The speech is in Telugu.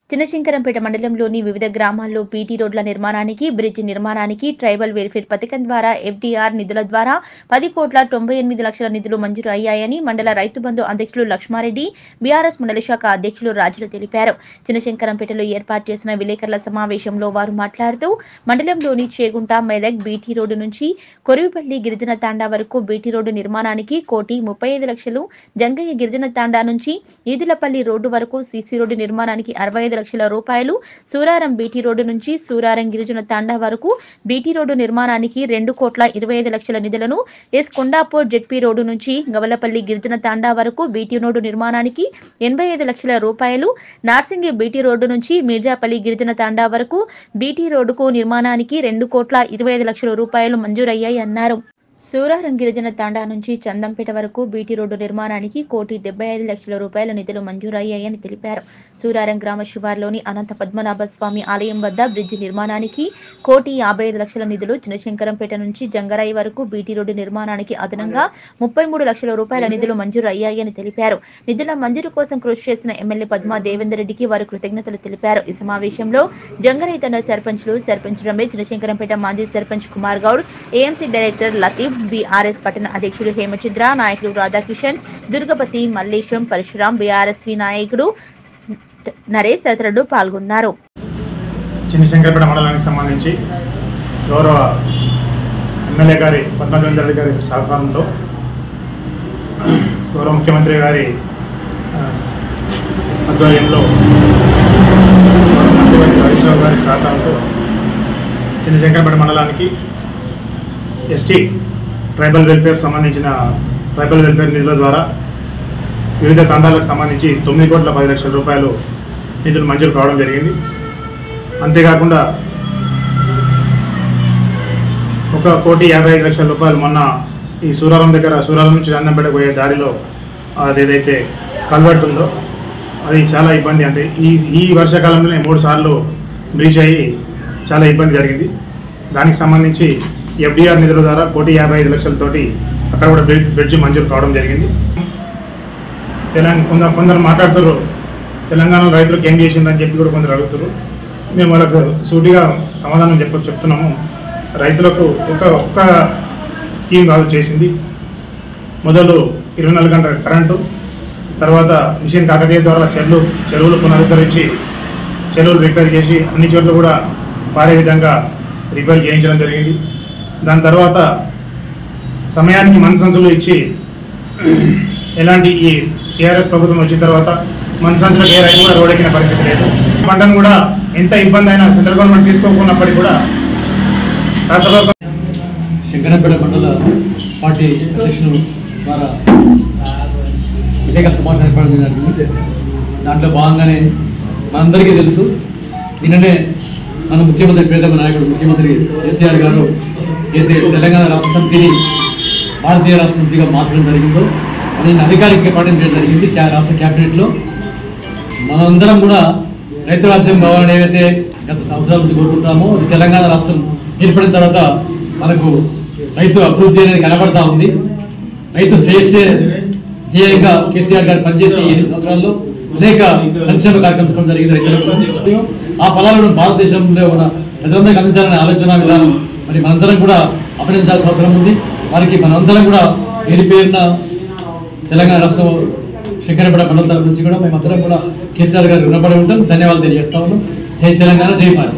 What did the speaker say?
చిన్నశంకరంపేట మండలంలోని వివిధ గ్రామాల్లో బీటీ రోడ్ల నిర్మాణానికి బ్రిడ్జి నిర్మాణానికి ట్రైబల్ వెల్ఫేర్ పథకం ద్వారా ఎఫ్డీఆర్ నిధుల ద్వారా పది కోట్ల తొంభై ఎనిమిది లక్షల నిధులు మంజూరు అయ్యాయని మండల రైతు బంధు అధ్యక్షులు లక్ష్మారెడ్డి బీఆర్ఎస్ మండలి శాఖ అధ్యక్షులు రాజులు తెలిపారు చిన్నశంకరంపేటలో ఏర్పాటు చేసిన విలేకరుల సమావేశంలో వారు మాట్లాడుతూ మండలంలోని చేగుంట మెదక్ బీటీ రోడ్డు నుంచి కొరివిపల్లి గిరిజన తాండా వరకు బీటీ రోడ్డు నిర్మాణానికి కోటి ముప్పై ఐదు లక్షలు జంగయ్య గిరిజన తాండా నుంచి ఈదులపల్లి రోడ్డు వరకు సీసీ రోడ్డు నిర్మాణానికి అరవై ఐదు లక్షల రూపాయలు సూరారం బీటీ రోడ్డు నుంచి సూరారం గిరిజన తాండా వరకు బీటీ రోడ్డు నిర్మాణానికి రెండు కోట్ల ఇరవై ఐదు లక్షల నిధులను ఎస్ కొండాపూర్ జెడ్పీ రోడ్డు నుంచి గవలపల్లి గిరిజన తాండా వరకు బీటీ రోడ్డు నిర్మాణానికి ఎనభై ఐదు లక్షల రూపాయలు నార్సింగి బీటీ రోడ్డు నుంచి మీర్జాపల్లి గిరిజన తాండా వరకు బీటీ రోడ్డుకు నిర్మాణానికి రెండు కోట్ల ఇరవై ఐదు లక్షల రూపాయలు మంజూరయ్యాయి అన్నారు సూరారం గిరిజన తాండా నుంచి చందంపేట వరకు బీటీ రోడ్డు నిర్మాణానికి కోటి డెబ్బై ఐదు లక్షల రూపాయల నిధులు మంజూరయ్యాయని తెలిపారు సూరారం గ్రామ శివార్లోని అనంత పద్మనాభ స్వామి ఆలయం వద్ద బ్రిడ్జి నిర్మాణానికి కోటి యాభై ఐదు లక్షల నిధులు చిన్నశంకరంపేట నుంచి జంగరాయి వరకు బీటీ రోడ్డు నిర్మాణానికి అదనంగా ముప్పై మూడు లక్షల రూపాయల నిధులు మంజూరు అయ్యాయని తెలిపారు నిధుల మంజూరు కోసం కృషి చేసిన ఎమ్మెల్యే పద్మా దేవేందర్ రెడ్డికి వారు కృతజ్ఞతలు తెలిపారు ఈ సమావేశంలో జంగరాయి తండ సర్పంచ్లు సర్పంచ్ రమేష్ చిన్నశంకరంపేట మాజీ sarpanch Kumar Goud AMC director Latif BRS పట్టణ అధ్యక్షుడు హేమచంద్ర నాయకులు రాధాకిషన్ దుర్గపతి మల్లేశం పరశురాం బీఆర్ఎస్వి నాయకుడు నరేష్ తదితరులు పాల్గొన్నారు చిన్నశంకరపేట మండలానికి సంబంధించి గౌరవ ఎమ్మెల్యే గారి పద్మనాభేంద్ర రెడ్డి గారి సహకారంతో గౌరవ ముఖ్యమంత్రి గారి ఆ, ఆధ్వర్యంలో గౌరవ మంత్రివర్యులు హరీష్ రావు గారి సహకారంతో చిన్నశంకరపేట మండలానికి ఎస్టీ ట్రైబల్ వెల్ఫేర్ సంబంధించిన ట్రైబల్ వెల్ఫేర్ నిధుల ద్వారా వివిధ తండాలకు సంబంధించి తొమ్మిది కోట్ల పది లక్షల రూపాయలు నిధులు మంజూరు కావడం జరిగింది అంతేకాకుండా ఒక కోటి యాభై ఐదు లక్షల రూపాయలు మొన్న ఈ సూరారం దగ్గర సూరారం నుంచి చందంపేట పోయే దారిలో అదేదైతే కల్వర్ట్ ఉందో అది చాలా ఇబ్బంది అంటే ఈ ఈ వర్షాకాలంలోనే మూడు సార్లు బ్రీచ్ అయ్యి చాలా ఇబ్బంది జరిగింది దానికి సంబంధించి ఎఫ్డిఆర్ నిధుల ద్వారా కోటి యాభై ఐదు లక్షలతోటి అక్కడ కూడా బ్రిడ్జ్ బ్రిడ్జ్ మంజూరు కావడం జరిగింది తెలంగాణ కొందరు కొందరు మాట్లాడుతారు తెలంగాణ రైతులకు ఏం చేసిందని చెప్పి కూడా కొందరు అడుగుతారు మేము వాళ్ళకు సూటిగా సమాధానం చెప్ప చెప్తున్నాము రైతులకు ఒక ఒక్క స్కీమ్ కాదు చేసింది మొదలు ఇరవై నాలుగు గంటల కరెంటు తర్వాత మిషన్ కాకతీయ ద్వారా చెరువులు చెరువులు పునరుద్ధరించి చెరువులు రిపేర్ చేసి అన్ని చోట్ల కూడా పారే విధంగా రిపేర్ చేయించడం జరిగింది దాని తర్వాత సమయానికి మనసంచులు ఇచ్చి ఎలాంటి ఈ టీఆర్ఎస్ ప్రభుత్వం వచ్చిన తర్వాత మనసంచులకు ఏ రైతు కూడా రోడెక్కిన పరిస్థితి లేదు పంటను కూడా ఎంత ఇబ్బంది అయినా సెంట్రల్ గవర్నమెంట్ తీసుకోకున్నప్పటికీ కూడా రాష్ట్ర ప్రభుత్వం శంకరంపేట మండల పార్టీ అధ్యక్షులు ద్వారా విలేకరుల సమావేశం ఏర్పాటు జరిగింది దాంట్లో భాగంగానే మనందరికీ తెలుసు నిన్ననే మన ముఖ్యమంత్రి ప్రియతమ నాయకుడు ముఖ్యమంత్రి కేసీఆర్ గారు ఏదైతే తెలంగాణ రాష్ట్ర సమితిని భారతీయ రాష్ట్ర సమితిగా మార్చడం జరిగిందో అది అధికారికంగా ప్రకటించడం జరిగింది క్యా- రాష్ట్ర క్యాబినెట్లో మనందరం కూడా రైతు రాజ్యం కావాలని ఏవైతే గత సంవత్సరాల నుంచి కోరుకుంటామో అది తెలంగాణ రాష్ట్రం ఏర్పడిన తర్వాత మనకు రైతు అభివృద్ధి అనేది కనబడతా ఉంది రైతు శ్రేయస్సే ధ్యేయంగా కేసీఆర్ గారు పనిచేసి ఈ ఎనిమిది సంవత్సరాల్లో అనేక సంక్షేమ కార్యక్రమం తీసుకోవడం జరిగింది రైతుల కోసం ఆ ఫలాలను భారతదేశంలో ఉన్న ప్రజలందరికీ అందించాలనే ఆలోచన విధానం మరి మనందరం కూడా అభినందించాల్సిన అవసరం ఉంది వారికి మనందరం కూడా పేరు పేరున తెలంగాణ రాష్ట్రం శంకరపడ మండల తరపు నుంచి కూడా మేమందరం కూడా కేసీఆర్ గారు రుణపడి ఉంటాం ధన్యవాదాలు తెలియజేస్తా ఉన్నాం జై తెలంగాణ జై భారత్